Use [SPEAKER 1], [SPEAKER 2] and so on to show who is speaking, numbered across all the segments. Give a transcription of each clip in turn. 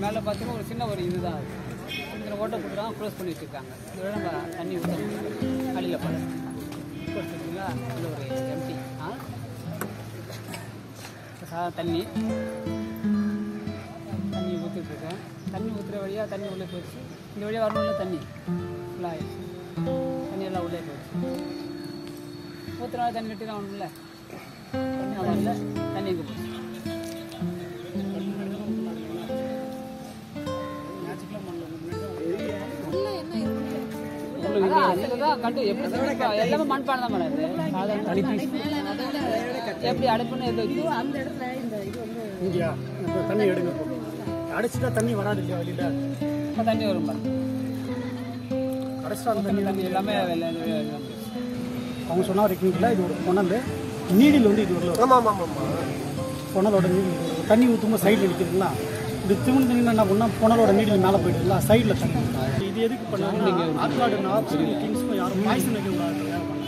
[SPEAKER 1] மேலே பார்த்தீங்கன்னா ஒரு சின்ன ஒரு இதுதான் அது இதில் ஓட்டை கொடுக்குறாங்க க்ளோஸ் பண்ணி வச்சுருக்காங்க இதோட நம்ம தண்ணி ஊற்றணும் அடியில் போட கொடுத்துருக்கீங்களா இது ஒரு எம்டி ஆ சாதா தண்ணி தண்ணி ஊற்றிட்டுருக்கேன் தண்ணி ஊற்றுற வழியாக தண்ணி உள்ளே போயிடுச்சு இந்த வழியாக வரணும்ல தண்ணி ஃபுல்லாக ஆயிடுச்சு தண்ணி எல்லாம் உள்ளே போயிடுச்சு ஊற்றுறா தண்ணி கட்டி தான் வரணும்ல தண்ணி வரல தண்ணி எங்கே போச்சு அதில் தான் கண்டு எப்படி சொல்றீங்க? எல்லாமே மண்பானை தான் மேடம் இது சாதாரண எப்படி அடுப்புன்னு இது வச்சு
[SPEAKER 2] அந்த இடத்துல இந்த இது வந்து
[SPEAKER 3] இங்கேயா இப்போ தண்ணி எடுங்க இப்போ. அடைச்சிட்டா தண்ணி வராது இல்லையா வெளியில
[SPEAKER 1] இப்போ தண்ணி வரும் பாருங்க
[SPEAKER 3] அடைச்சிட்டா அந்த தண்ணி
[SPEAKER 1] தண்ணி எல்லாமே வெள்ளை வெள்ளை வெள்ளை.
[SPEAKER 3] அவங்க சொன்ன வரைக்கும் இது ஒரு புனல் நீடில் வந்து இது ஒரு
[SPEAKER 4] ஆமாம் ஆமாம் ஆமாம்
[SPEAKER 3] புனலோட நீடில் தண்ணி ஊற்றும்போது சைடில் நிற்குதுங்களா இது திமிழ் தண்ணி என்ன பண்ணால் புனலோட நீடில் மேலே போயிடுதுங்களா சைடில் தண்ணி இது எதுக்கு பண்ணாங்கன்னா ஆற்காடு நார்த்து கிங்ஸ்க்கும் யாரும் பாய்சன் வைக்கக்கூடாது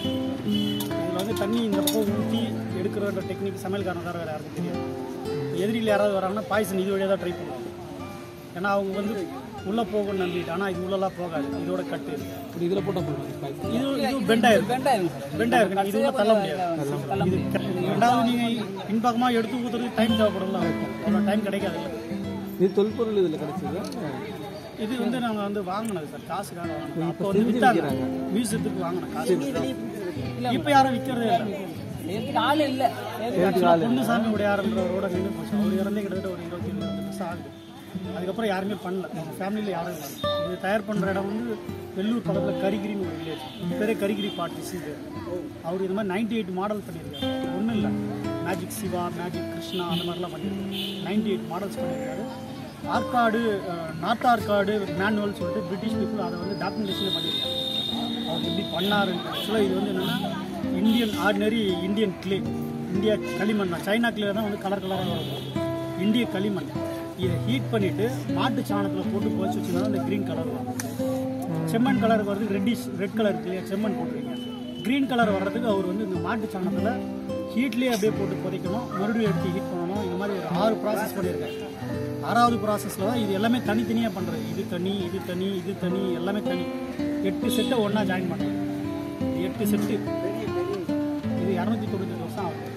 [SPEAKER 3] இதில் வந்து தண்ணி இந்த பக்கம் ஊற்றி எடுக்கிறன்ற டெக்னிக் சமையல்காரன் தவிர வேறு யாருக்கும் தெரியாது எதிரியில் யாராவது வராங்கன்னா பாய்சன் இது வழியாக தான் ட்ரை பண்ணுவாங்க ஏன்னா அவங்க வந்து உள்ளே போகணும்னு நம்பிட்டு ஆனால் இது உள்ளலாம் போகாது இதோட கட்டு
[SPEAKER 1] இப்படி இதில் போட்டால் போடுவோம்
[SPEAKER 3] இது இது பெண்டாயிருக்கு
[SPEAKER 1] வெண்டாயிரும் சார்
[SPEAKER 3] பெண்டாயிருக்கு இது உள்ள தள்ள முடியாது இது ரெண்டாவது நீங்கள் பின்பக்கமாக எடுத்து ஊற்றுறதுக்கு டைம் தேவைப்படும்ல அவ்வளோ டைம் கிடைக்காது
[SPEAKER 5] இது தொல்பொருள் இதில் கிடைச்சது
[SPEAKER 3] இது வந்து நாங்கள் வந்து வாங்கினது சார் காசுக்காக வாங்கினோம் அப்போ வந்து விற்றாங்க மியூசியத்துக்கு வாங்கினோம் காசு இப்போ யாரும் விற்கிறதே இல்லை
[SPEAKER 1] எதுக்கு ஆள் இல்லை
[SPEAKER 3] பொன்னுசாமி உடையாருன்றவரோட நின்று போச்சு அவர் இறந்தே கிட்டத்தட்ட ஒரு இருபத்தி ஏழு வருஷம் ஆகுது அதுக்கப்புறம் யாருமே பண்ணல நம்ம ஃபேமிலியில் யாரும் இல்லை இது தயார் பண்ணுற இடம் வந்து வெள்ளூர் பக்கத்தில் கரிகிரின்னு ஒரு வில்லேஜ் பேரே கரிகிரி பார்ட்டிஸ் இது அவர் இது மாதிரி நைன்டி எயிட் மாடல் பண்ணியிருக்காரு ஒன்றும் இல்லை மேஜிக் சிவா மேஜிக் கிருஷ்ணா அந்த மாதிரிலாம் பண்ணியிருக்காரு நைன்டி எயிட் மாடல்ஸ் பண்ணியிருக்காரு ஆற்காடு அஹ், நார்த் ஆற்காடு மேனுவல் சொல்லிட்டு பிரிட்டிஷ் பீப்புள் அதை வந்து டாக்குமெண்டேஷனே பண்ணியிருக்காரு அவர் எப்படி பண்ணாரு ஆக்சுவலாக இது வந்து என்னென்னா Indian ordinary Indian clay India களிமண் தான் சைனா கிளே தான் வந்து கலர் கலராக வரும் இந்திய களிமண் இதை ஹீட் பண்ணிவிட்டு மாட்டு சாணத்தில் போட்டு குழச்சி வச்சுருந்தா அந்த க்ரீன் கலர் வரும் செம்மண் கலர் வர்றதுக்கு ரெட்டிஷ் ரெட் கலர் இருக்கு இல்லையா செம்மண் போட்டிருக்கீங்க க்ரீன் கலர் வர்றதுக்கு அவர் வந்து இந்த மாட்டு சாணத்தில் ஹீட்லேயே அப்படியே போட்டு புதைக்கணும் மறுபடியும் எடுத்து ஹீட் பண்ணணும் இந்த மாதிரி ஒரு ஆறு ப்ராசஸ் பண்ணியிருக்காரு ஆறாவது ப்ராசஸில் தான் இது எல்லாமே தனித்தனியாக பண்ணுறது இது தனி இது தனி இது தனி எல்லாமே தனி எட்டு செட்டை ஒன்றா ஜாயின் பண்ணுறது இது எட்டு செட்டு இது இரநூத்தி தொண்ணூற்றி வருஷம் ஆகுது